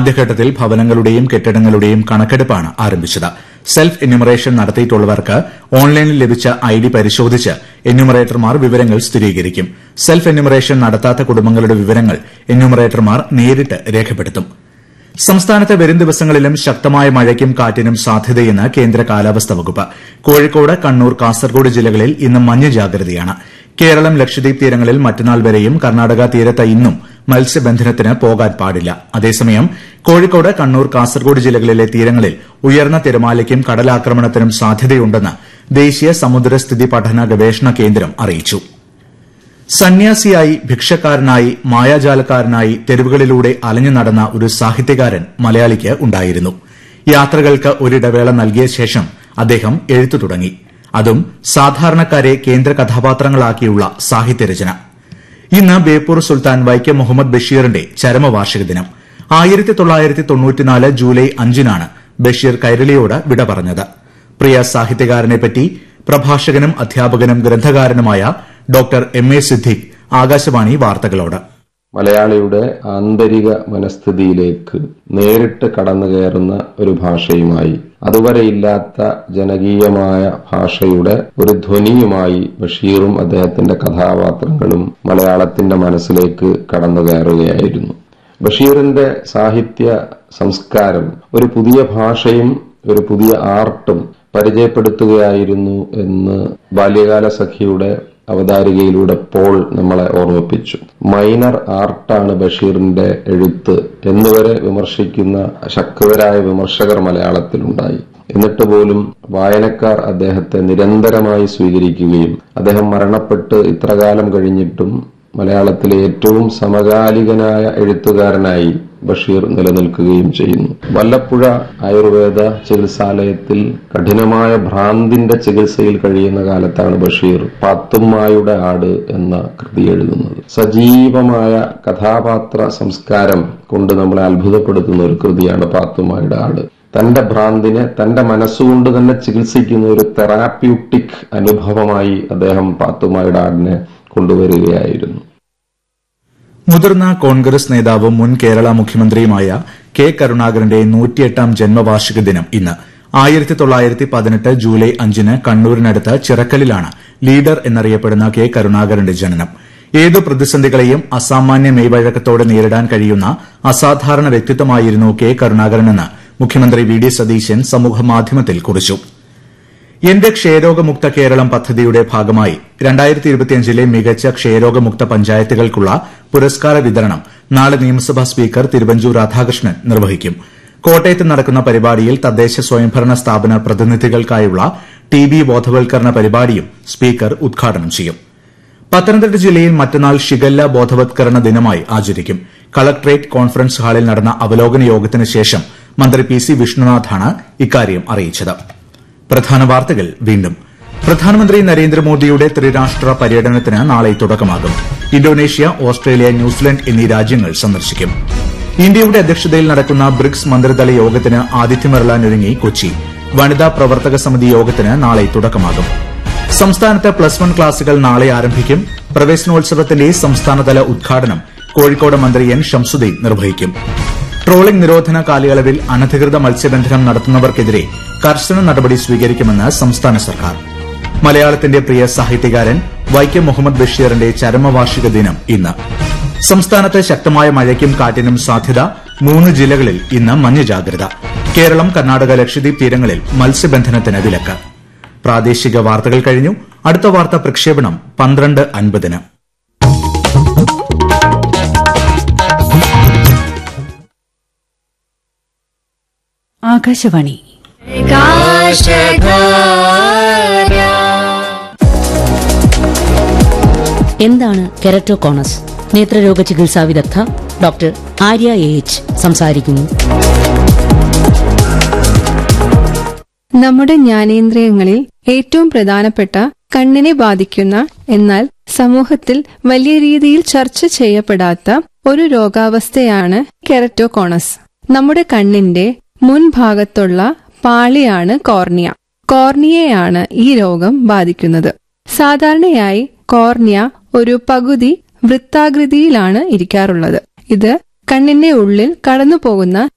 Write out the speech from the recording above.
ആദ്യഘട്ടത്തിൽ ഭവനങ്ങളുടെയും കെട്ടിടങ്ങളുടെയും കണക്കെടുപ്പാണ് ആരംഭിച്ചത് self enumeration നടത്തിയിട്ടുള്ളവർക്ക് ഓൺലൈനിൽ ലഭിച്ച ഐഡി പരിശോധിച്ച് എന്യൂമറേറ്റർമാർ വിവരങ്ങൾ സ്ഥിരീകരിക്കും സെൽഫ് എന്യൂമറേഷൻ നടത്താത്ത കുടുംബങ്ങളുടെ വിവരങ്ങൾ എന്യൂമറേറ്റർമാർ നേരിട്ട് രേഖപ്പെടുത്തും സംസ്ഥാനത്ത് വരും ദിവസങ്ങളിലും ശക്തമായ മഴയ്ക്കും കാറ്റിനും സാധ്യതയെന്ന് കേന്ദ്ര കാലാവസ്ഥാ വകുപ്പ് കോഴിക്കോട് കണ്ണൂർ കാസർഗോഡ് ജില്ലകളിൽ ഇന്ന് മഞ്ഞ ജാഗ്രതയാണ് കേരളം ലക്ഷദ്വീപ് തീരങ്ങളിൽ മറ്റന്നാൾ വരെയും കർണാടക തീരത്ത് ഇന്നും മത്സ്യബന്ധനത്തിന് പോകാൻ പാടില്ല അതേസമയം കോഴിക്കോട് കണ്ണൂർ കാസർഗോഡ് ജില്ലകളിലെ തീരങ്ങളിൽ ഉയർന്ന തിരമാലയ്ക്കും കടലാക്രമണത്തിനും സാധ്യതയുണ്ടെന്ന് ദേശീയ സമുദ്രസ്ഥിതി പഠന ഗവേഷണ കേന്ദ്രം അറിയിച്ചു സന്യാസിയായി ഭിക്ഷക്കാരനായി മായാജാലക്കാരനായി തെരുവുകളിലൂടെ അലഞ്ഞു നടന്ന ഒരു സാഹിത്യകാരൻ മലയാളിക്ക് ഉണ്ടായിരുന്നു യാത്രകൾക്ക് ഒരിടവേള നൽകിയ ശേഷം അദ്ദേഹം എഴുത്തു തുടങ്ങി അതും സാധാരണക്കാരെ കേന്ദ്ര കഥാപാത്രങ്ങളാക്കിയുള്ള സാഹിത്യരചന ഇന്ന് ബേപ്പൂർ സുൽത്താൻ വൈക്കം മുഹമ്മദ് ബഷീറിന്റെ ചരമവാർഷിക ദിനം ആയിരത്തി തൊള്ളായിരത്തി തൊണ്ണൂറ്റിനാല് ജൂലൈ അഞ്ചിനാണ് ബഷീർ കൈരളിയോട് വിട പറഞ്ഞത് പ്രിയ സാഹിത്യകാരനെപ്പറ്റി പ്രഭാഷകനും അധ്യാപകനും ഗ്രന്ഥകാരനുമായ doctor M A Siddique Akashvani വാർത്തകളോട് മലയാളിയുടെ ആന്തരിക മനസ്ഥിതിയിലേക്ക് നേരിട്ട് കടന്നു കയറുന്ന ഒരു ഭാഷയുമായി അതുവരെ ഇല്ലാത്ത ജനകീയമായ ഭാഷയുടെ ഒരു ധ്വനിയുമായി ബഷീറും അദ്ദേഹത്തിന്റെ കഥാപാത്രങ്ങളും മലയാളത്തിന്റെ മനസ്സിലേക്ക് കടന്നു കയറുകയായിരുന്നു ബഷീറിന്റെ സാഹിത്യ സംസ്കാരം ഒരു പുതിയ ഭാഷയും ഒരു പുതിയ ആർട്ടും പരിചയപ്പെടുത്തുകയായിരുന്നു എന്ന് ബാല്യകാല സഖിയുടെ അവതാരികയിലൂടെ പോൾ നമ്മളെ ഓർമ്മിപ്പിച്ചു മൈനർ ആർട്ടാണ് ബഷീറിന്റെ എഴുത്ത് എന്നുവരെ വിമർശിക്കുന്ന ശക്തരായ വിമർശകർ മലയാളത്തിലുണ്ടായി എന്നിട്ട് പോലും വായനക്കാർ അദ്ദേഹത്തെ നിരന്തരമായി സ്വീകരിക്കുകയും അദ്ദേഹം മരണപ്പെട്ട് ഇത്രകാലം കഴിഞ്ഞിട്ടും മലയാളത്തിലെ ഏറ്റവും സമകാലികനായ എഴുത്തുകാരനായി ബഷീർ നിലനിൽക്കുകയും ചെയ്യുന്നു വല്ലപ്പുഴ ആയുർവേദ ചികിത്സാലയത്തിൽ കഠിനമായ ഭ്രാന്തിന്റെ ചികിത്സയിൽ കഴിയുന്ന കാലത്താണ് ബഷീർ പാത്തുമ്മായുടെ ആട് എന്ന കൃതി എഴുതുന്നത് സജീവമായ കഥാപാത്ര സംസ്കാരം കൊണ്ട് നമ്മളെ അത്ഭുതപ്പെടുത്തുന്ന ഒരു കൃതിയാണ് പാത്തുമ്മായുടെ ആട് തന്റെ ഭ്രാന്തിനെ തന്റെ മനസ്സുകൊണ്ട് തന്നെ ചികിത്സിക്കുന്ന ഒരു തെറാപ്യൂട്ടിക് അനുഭവമായി അദ്ദേഹം പാത്തുമ്മായുടെ ആടിനെ കൊണ്ടുവരികയായിരുന്നു മുതിർന്ന കോൺഗ്രസ് നേതാവും മുൻ കേരള മുഖ്യമന്ത്രിയുമായ കെ കരുണാകരന്റെ നൂറ്റിയെട്ടാം ജന്മവാർഷിക ദിനം ഇന്ന് ആയിരത്തി തൊള്ളായിരത്തി പതിനെട്ട് ജൂലൈ അഞ്ചിന് കണ്ണൂരിനടുത്ത് ചിറക്കലിലാണ് ലീഡർ എന്നറിയപ്പെടുന്ന കെ കരുണാകരന്റെ ജനനം ഏതു പ്രതിസന്ധികളെയും അസാമാന്യ മെയ്വഴക്കത്തോടെ നേരിടാൻ കഴിയുന്ന അസാധാരണ വ്യക്തിത്വമായിരുന്നു കെ കരുണാകരനെന്ന് മുഖ്യമന്ത്രി വി ഡി സതീശൻ സമൂഹമാധ്യമത്തിൽ കുറിച്ചു എന്റെ ക്ഷയരോഗമുക്ത കേരളം പദ്ധതിയുടെ ഭാഗമായി രണ്ടായിരത്തി ഇരുപത്തിയഞ്ചിലെ മികച്ച ക്ഷയരോഗമുക്ത പഞ്ചായത്തുകൾക്കുള്ള പുരസ്കാര വിതരണം നാളെ നിയമസഭാ സ്പീക്കർ തിരുവഞ്ചൂർ രാധാകൃഷ്ണൻ നിർവഹിക്കും കോട്ടയത്ത് നടക്കുന്ന പരിപാടിയിൽ തദ്ദേശ സ്വയംഭരണ സ്ഥാപന പ്രതിനിധികൾക്കായുള്ള ടി ബി ബോധവൽക്കരണ പരിപാടിയും സ്പീക്കർ ഉദ്ഘാടനം ചെയ്യും പത്തനംതിട്ട ജില്ലയിൽ മറ്റന്നാൾ ഷിഗല്ല ബോധവത്കരണ ദിനമായി ആചരിക്കും കളക്ടറേറ്റ് കോൺഫറൻസ് ഹാളിൽ നടന്ന അവലോകന യോഗത്തിന് ശേഷം മന്ത്രി പി സി വിഷ്ണുനാഥാണ് ഇക്കാര്യം അറിയിച്ചത് പ്രധാന വാർത്തകൾ വീണ്ടും പ്രധാനമന്ത്രി നരേന്ദ്രമോദിയുടെ ത്രിരാഷ്ട്ര പര്യടനത്തിന് നാളെ തുടക്കമാകും ഇന്തോനേഷ്യ ഓസ്ട്രേലിയ ന്യൂസിലൻഡ് എന്നീ രാജ്യങ്ങൾ സന്ദർശിക്കും ഇന്ത്യയുടെ അധ്യക്ഷതയിൽ നടക്കുന്ന ബ്രിക്സ് മന്ത്രിതല യോഗത്തിന് ആതിഥ്യമരളാനൊരുങ്ങി കൊച്ചി വനിതാ പ്രവർത്തക സമിതി യോഗത്തിന് നാളെ തുടക്കമാകും സംസ്ഥാനത്ത് പ്ലസ് വൺ ക്ലാസുകൾ നാളെ ആരംഭിക്കും പ്രവേശനോത്സവത്തിന്റെ സംസ്ഥാനതല ഉദ്ഘാടനം കോഴിക്കോട് മന്ത്രി എൻ ഷംസുദ്ദീൻ നിർവഹിക്കും ട്രോളിംഗ് നിരോധന കാലയളവിൽ അനധികൃത മത്സ്യബന്ധനം നടത്തുന്നവർക്കെതിരെ കർശന നടപടി സ്വീകരിക്കുമെന്ന് സംസ്ഥാന സർക്കാർ മലയാളത്തിന്റെ പ്രിയ സാഹിത്യകാരൻ വൈക്കം മുഹമ്മദ് ബഷീറിന്റെ ചരമവാർഷിക ദിനം ഇന്ന് സംസ്ഥാനത്ത് ശക്തമായ മഴയ്ക്കും കാറ്റിനും സാധ്യത മൂന്ന് ജില്ലകളിൽ ഇന്ന് മഞ്ഞ ജാഗ്രത കേരളം കർണാടക ലക്ഷദ്വീപ് തീരങ്ങളിൽ മത്സ്യബന്ധനത്തിന് വിലക്ക് പ്രാദേശിക വാർത്തകൾ കഴിഞ്ഞു അടുത്ത വാർത്താ പ്രക്ഷേപണം പന്ത്രണ്ട് അൻപതിന് ആകാശവാണി എന്താണ് കെരറ്റോകോണസ് നേത്രരോഗ ചികിത്സാ വിദഗ്ധ ഡോക്ടർ ആര്യ എ എച്ച് സംസാരിക്കുന്നു നമ്മുടെ ജ്ഞാനേന്ദ്രിയങ്ങളിൽ ഏറ്റവും പ്രധാനപ്പെട്ട കണ്ണിനെ ബാധിക്കുന്ന എന്നാൽ സമൂഹത്തിൽ വലിയ രീതിയിൽ ചർച്ച ചെയ്യപ്പെടാത്ത ഒരു രോഗാവസ്ഥയാണ് കെററ്റോകോണസ് നമ്മുടെ കണ്ണിന്റെ മുൻഭാഗത്തുള്ള പാളിയാണ് കോർണിയ കോർണിയയാണ് ഈ രോഗം ബാധിക്കുന്നത് സാധാരണയായി കോർണിയ ഒരു പകുതി വൃത്താകൃതിയിലാണ് ഇരിക്കാറുള്ളത് ഇത് കണ്ണിന്റെ ഉള്ളിൽ കടന്നുപോകുന്ന